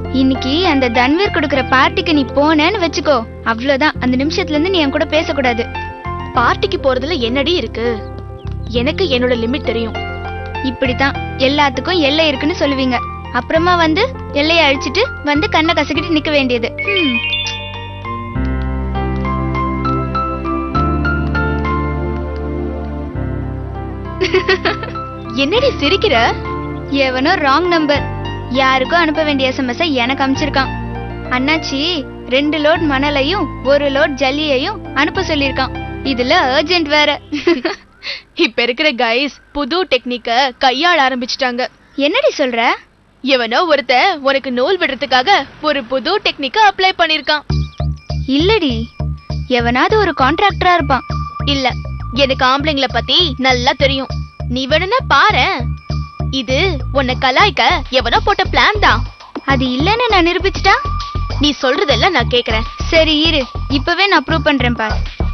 இன்னைக்கு அந்த தன்வீர் கொடுக்கற பார்ட்டிக்கு நீ போனேன்னு வச்சுக்கோ அவ்வளவுதான் அந்த நிமிஷத்துல இருந்து நீ என் கூட பேசக்கூடாது பார்ட்டிக்கு போறதுல என்னடி இருக்கு எனக்கு என்னோட லிமிட் தெரியும் இப்படித்தான் எல்லாத்துக்கும் எல்லை இருக்குன்னு சொல்லுவீங்க அப்புறமா வந்து எல்லையை அழிச்சிட்டு வந்து கண்ணை கசக்கிட்டு நிக்க வேண்டியது ஹம். என்னடி சிரிக்கிற எவனோ ராங் நம்பர் யாருக்கும் அனுப்ப வேண்டிய எஸ்எம்எஸ் எனக்கு அனுப்பிச்சிருக்கான் அண்ணாச்சி ரெண்டு லோட் மணலையும் ஒரு லோட் ஜல்லியையும் அனுப்ப சொல்லியிருக்கான் இதுல அர்ஜென்ட் வேற இப்ப இருக்கிற கைஸ் புது டெக்னிக்க கையாள ஆரம்பிச்சிட்டாங்க என்னடி சொல்ற எவனோ ஒருத்தன் உனக்கு நூல் விடுறதுக்காக ஒரு புது டெக்னிக்க அப்ளை பண்ணிருக்கான் இல்லடி எவனாவது ஒரு கான்ட்ராக்டரா இருப்பான் இல்ல எனக்கு ஆம்பளைங்கள பத்தி நல்லா தெரியும் நீ வேணும்னா பாரேன் இது உன்னை கலாய்க்க எவனோ போட்ட பிளான் தான் அது இல்லைன்னு நான் நிரூபிச்சிட்டா நீ சொல்றதெல்லாம் நான் கேக்குறேன் சரி இரு இப்பவே நான் ப்ரூவ் பண்றேன் பார்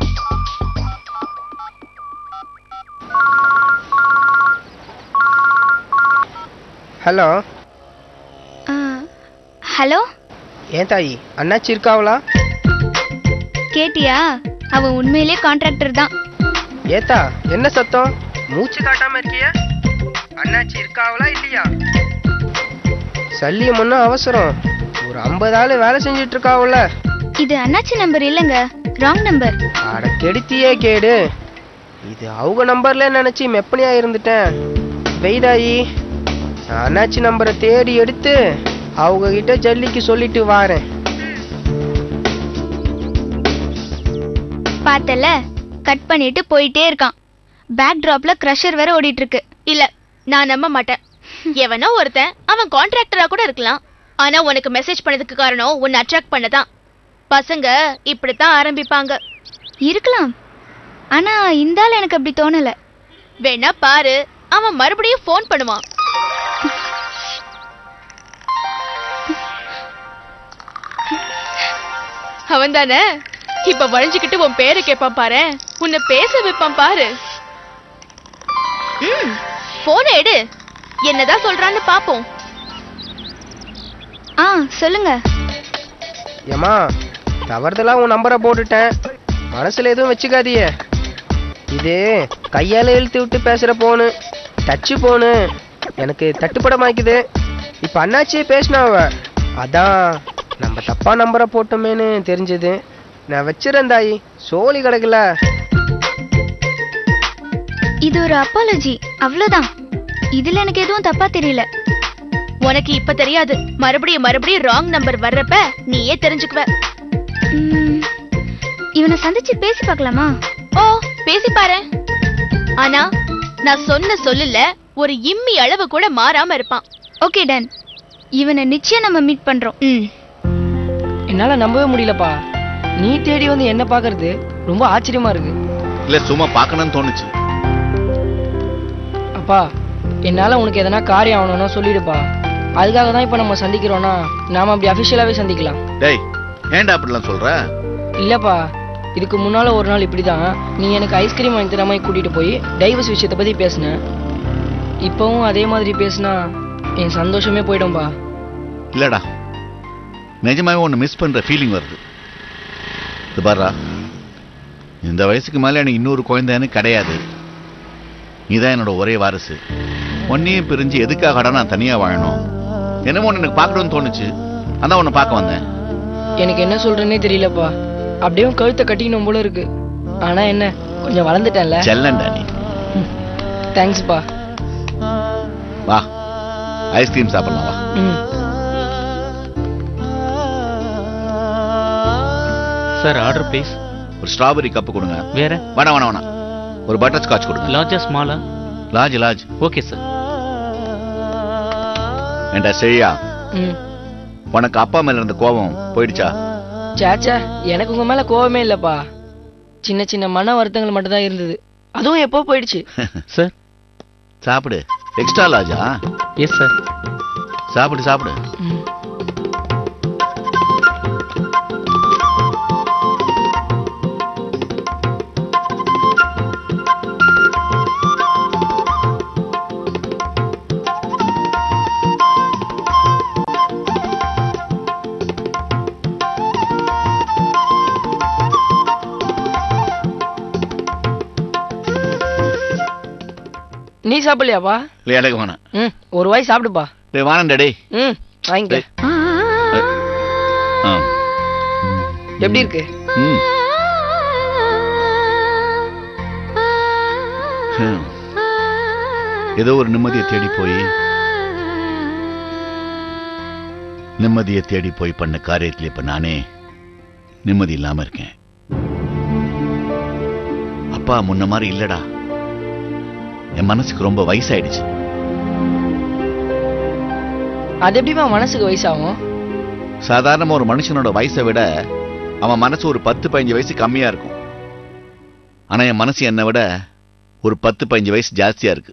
ஹலோ ஆ, ஹலோ ஏன் தாயி அண்ணாச்சி இருக்காவளா கேட்டியா அவன் உண்மையிலே கான்ட்ராக்டர் தான் ஏத்தா என்ன சத்தம் மூச்சு காட்டாம இருக்கிய அண்ணாச்சி இருக்காவளா இல்லையா சல்லியம் ஒன்றும் அவசரம் ஒரு ஐம்பது ஆள் வேலை செஞ்சுட்டு இருக்காவுல இது அண்ணாச்சி நம்பர் இல்லைங்க ராங் நம்பர் அட கெடுத்தியே கேடு இது அவங்க நம்பர்ல நினைச்சு மெப்பனியா இருந்துட்டேன் வெயிடாயி நான் அண்ணாச்சி நம்பரை தேடி எடுத்து அவங்க கிட்ட ஜல்லிக்கு சொல்லிட்டு வாரேன் பார்த்தல கட் பண்ணிட்டு போயிட்டே இருக்கான் பேக் டிராப்ல க்ரஷர் வேற ஓடிட்டு இருக்கு இல்ல நான் நம்ப மாட்டேன் எவனோ ஒருத்தன் அவன் கான்ட்ராக்டரா கூட இருக்கலாம் ஆனா உனக்கு மெசேஜ் பண்ணதுக்கு காரணம் உன்னை அட்ராக்ட் பண்ணதான் பசங்க இப்படித்தான் ஆரம்பிப்பாங்க இருக்கலாம் ஆனா இந்த ஆள் எனக்கு அப்படி தோணல வேணா பாரு அவன் மறுபடியும் ஃபோன் பண்ணுவான் அவன் தானே இப்ப வழிஞ்சுக்கிட்டு உன் பேரை கேட்பான் பாரு உன்னை பேச வைப்பான் பாரு ம் போனை எடு என்னதான் சொல்றான்னு பாப்போம் ஆ சொல்லுங்க ஏமா தவறுதலா உன் நம்பரை போட்டுட்டேன் மனசுல எதுவும் வச்சுக்காதியே இது கையால இழுத்து விட்டு பேசுற போனு டச்சு போனு எனக்கு தட்டுப்படமாக்குது இப்ப அண்ணாச்சியே பேசினாவ அதான் நம்ம தப்பா நம்பரை போட்டோமேன்னு தெரிஞ்சது நான் வச்சிருந்தேன் தாயி சோழி கிடக்கல இது ஒரு அப்பாலஜி அவ்வளவுதான் இதுல எனக்கு எதுவும் தப்பா தெரியல உனக்கு இப்ப தெரியாது மறுபடியும் மறுபடியும் ராங் நம்பர் வர்றப்ப நீயே தெரிஞ்சுக்குவ ம், இவனை சந்திச்சு பேசி பார்க்கலாமா ஓ பேசி பாரு ஆனா நான் சொன்ன சொல்லுல ஒரு இம்மி அளவு கூட மாறாம இருப்பான் ஓகே டன் இவனை நிச்சயம் நம்ம மீட் பண்றோம் ம் என்னால நம்பவே முடியலப்பா நீ தேடி வந்து என்ன பாக்குறது ரொம்ப ஆச்சரியமா இருக்கு இல்ல சும்மா பார்க்கணும்னு தோணுச்சு அப்பா என்னால உனக்கு எதனா காரியம் ஆகணும்னா சொல்லிடுப்பா அதுக்காக தான் இப்போ நம்ம சந்திக்கிறோம்னா நாம அப்படி அஃபிஷியலாவே சந்திக்கலாம் டேய் ஏன்டா அப்படிலாம் சொல்ற இல்லப்பா இதுக்கு முன்னால ஒரு நாள் இப்படிதான் நீ எனக்கு ஐஸ்கிரீம் வாங்கி தர மாதிரி கூட்டிட்டு போய் டைவர்ஸ் விஷயத்தை பத்தி பேசின இப்பவும் அதே மாதிரி பேசினா என் சந்தோஷமே போயிடும்பா இல்லடா நிஜமாவே ஒன்று மிஸ் பண்ற ஃபீலிங் வருது இது பாருடா இந்த வயசுக்கு மேலே எனக்கு இன்னொரு குழந்தைன்னு கிடையாது நீதான் என்னோட ஒரே வாரிசு ஒன்னையும் பிரிஞ்சு எதுக்காகடா நான் தனியா வாழணும் என்னமோ ஒன்று எனக்கு பார்க்கணும்னு தோணுச்சு அதான் உன்னை பார்க்க வந்தேன் எனக்கு என்ன சொல்றேன்னே தெரியலப்பா அப்படியே கழுத்தை கட்டிக்கணும் போல இருக்கு ஆனா என்ன கொஞ்சம் வளர்ந்துட்டேன்ல செல்லண்டா நீ தேங்க்ஸ்ப்பா வா ஐஸ்கிரீம் சாப்பிடலாம் வா ம் சார் ஆர்டர் ப்ளீஸ் ஒரு ஸ்ட்ராபெரி கப்பு கொடுங்க வேற வேணாம் வேணாம் வேணாம் ஒரு பட்டர் ஸ்காட்ச் கொடுங்க லார்ஜா ஸ்மாலா லாஜ் லாஜ் ஓகே சார் ஏண்டா சரியா ம் உனக்கு அப்பா மேல இருந்த கோபம் போயிடுச்சா சேச்சா எனக்கு உங்க மேல கோவமே இல்லப்பா சின்ன சின்ன மன வருத்தங்கள் மட்டும் தான் இருந்தது அதுவும் எப்போ போயிடுச்சு சார் சாப்பிடு எக்ஸ்ட்ரா லாஜா எஸ் சார் சாப்பிடு சாப்பிடு ம். நீ சாப்பிடலையாப்பா இல்லை எனக்கு வேணாம் ம் ஒரு வாய் சாப்பிடுப்பா டேய் வானண்டா டேய் ம் வாங்கிக்க டேய். ஆ. எப்படி இருக்கு ம் ஹம். ஏதோ ஒரு நிம்மதியை தேடி போய் நிம்மதியை தேடி போய் பண்ண காரியத்துல இப்ப நானே நிம்மதி இல்லாம இருக்கேன் அப்பா முன்ன மாதிரி இல்லடா என் மனசுக்கு ரொம்ப வயசாயிடுச்சு அது எப்படிப்பா மனசுக்கு வயசாகும் சாதாரண ஒரு மனுஷனோட வயசை விட அவன் மனசு ஒரு பத்து பதினஞ்சு வயசு கம்மியா இருக்கும் ஆனா என் மனசு என்னை விட ஒரு பத்து பதினஞ்சு வயசு ஜாஸ்தியா இருக்கு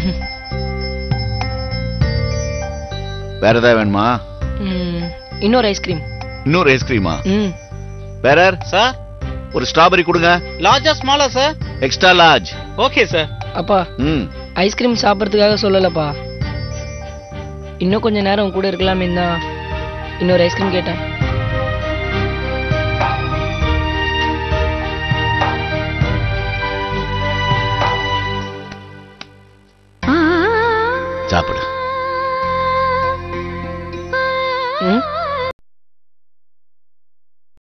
வேற ஏதாவது வேணுமா ம், இன்னொரு ஐஸ்கிரீம் இன்னொரு ஐஸ்கிரீமா ம் வேற சார் ஒரு ஸ்ட்ராபெரி கொடுங்க லார்ஜா ஸ்மாலா sir extra large okay sir அப்பா ம் ஐஸ்கிரீம் சாப்பிட்றதுக்காக சொல்லலப்பா இன்னும் கொஞ்ச நேரம் உன் கூட இருக்கலாமே தான் இன்னொரு ஐஸ்கிரீம் கேட்டேன் சாப்பிடு